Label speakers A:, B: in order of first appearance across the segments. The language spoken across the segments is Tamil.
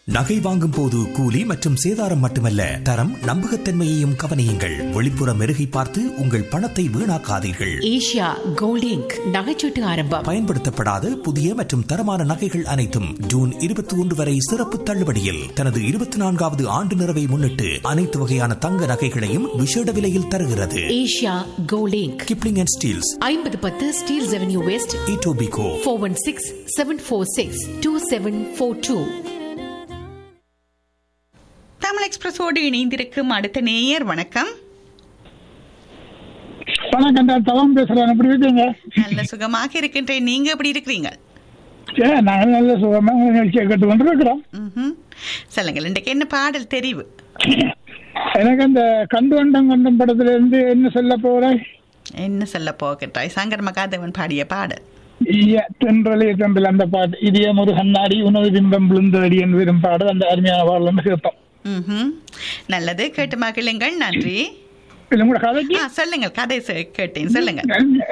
A: நகை வாங்கும் போது கூலி மற்றும் சேதாரம் மட்டுமல்ல தரம் நம்பகத்தன்மையையும் கவனியுங்கள் வெளிப்புற மெருகை பார்த்து உங்கள் பணத்தை வீணாக்காதீர்கள்
B: ஏஷியா கோல்ட் இங்க் நகைச்சீட்டு ஆரம்பம்
A: பயன்படுத்தப்படாத புதிய மற்றும் தரமான நகைகள் அனைத்தும் ஜூன் இருபத்தி ஒன்று வரை சிறப்பு தள்ளுபடியில் தனது இருபத்தி நான்காவது ஆண்டு நிறைவை முன்னிட்டு அனைத்து வகையான தங்க நகைகளையும் விசேட விலையில் தருகிறது
B: Asia Gold Inc
A: Kipling and Steeles
B: ஐம்பது பத்து Steeles Avenue West
A: Etobicoke
B: four one six seven four six two seven four two
C: Tamil எக்ஸ்பிரஸோடு இணைந்திருக்கும் அடுத்த நேயர் வணக்கம்
D: வணக்கம் நான் தவம் பேசுறேன் எப்படி இருக்கீங்க
C: நல்ல சுகமாக இருக்கின்றேன் நீங்க எப்படி இருக்கிறீங்க
D: ஏ நாங்கள் நல்ல சுகமா நிகழ்ச்சியை கேட்டு கொண்டு இருக்கிறோம்
C: ம்ஹும். சொல்லுங்கள் இன்றைக்கு என்ன பாடல் தெரிவு
D: எனக்கு அந்த கண்டு வண்டம் கண்டம் படத்துல இருந்து என்ன சொல்ல போறேன்
C: என்ன சொல்ல போகின்றாய் சங்கர் மகாதேவன் பாடிய பாடல்
D: ஈய தென்றலே தென்றல் அந்த பாட்டு இதயம் ஒரு கண்ணாடி உணவு பிம்பம் விழுந்தடி என்று வரும் பாடல் அந்த அருமையான பாடல் கேட்போம்
C: ம்ஹும். நல்லது கேட்டு மகிழுங்கள் நன்றி
D: இல்ல கூட கதைக்கு
C: ஆ, சொல்லுங்கள் கதை சொ- கேட்டேன் சொல்லுங்கள்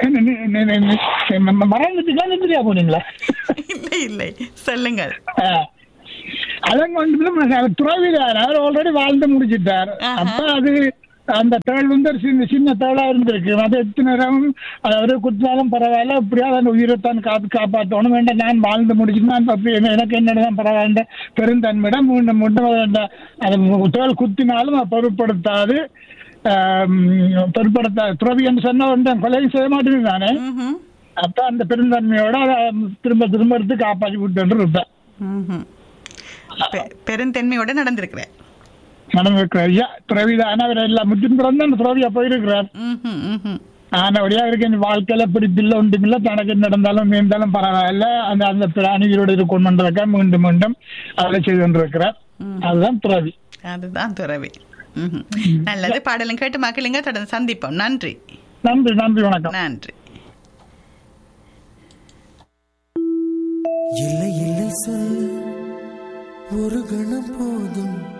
D: மறந்துட்டு தெரியா போனீங்களா
C: இல்லை இல்லை சொல்லுங்கள்
D: அதங்க வந்து துறவிதார் அவர் ஆல்ரெடி வாழ்ந்து முடிச்சிட்டார்
C: ஆஹா.
D: அப்ப அது அந்த தேள் வந்து ஒரு சின்ன சின்ன தேளா இருந்திருக்கு அது எத்தனை நேரம் அவரு குத்தினாலும் பரவாயில்ல எப்படியாவது அந்த உயிரைத்தான் காத்து காப்பாற்றணும் வேண்டாம் நான் வாழ்ந்து முடிச்சுட்டு நான் தப்பு என்ன- எனக்கு என்னதான் பரவாயில்ல பெருந்தன்மையிடம் மீண்டும் மீண்டும் அதை அந்த- அது தேள் குத்தினாலும் அதை பொருட்படுத்தாது ஆம், பொருட்படுத்தா துறவி என்று சொன்னா ஒன்றும் கொலை செய்ய மாட்டேங்குது தானே
C: ம்ஹும்.
D: அப்ப அந்த பெருந்தன்மையோட அதை திரும்ப திரும்ப எடுத்து காப்பாற்றி விட்டு இருப்பேன்
C: ம்ஹும். பெ- பெருந்தன்மையோட நடந்திருக்கிறேன்
D: நடந்திருக்கிறார் ஐயா துறவிதான் அவர் எல்லாம் முற்றின் பிறந்த அந்த துறவியா போயிருக்கிறார்
C: ம்ஹும், ம்ஹும்.
D: ஆனபடியா இருக்கு என் வாழ்க்கையில பிடிப்பில்ல ஒன்றுமில்ல தனக்கு என்ன நடந்தாலும் இருந்தாலும் பரவாயில்ல அந்த அந்த பிராணிகளோடு இருக்கணுன்றதுக்காக மீண்டும் மீண்டும் அதை செய்து கொண்டிருக்கிறார் அதுதான் துறவி
C: அதுதான் துறவி ம்ஹும். நல்லது பாடலும் கேட்டு மக்களுங்க தொடர்ந்து சந்திப்போம் நன்றி
D: நன்றி நன்றி வணக்கம்
C: நன்றி
E: இல்லை இல்லை சொல் ஒரு கணம் போதும்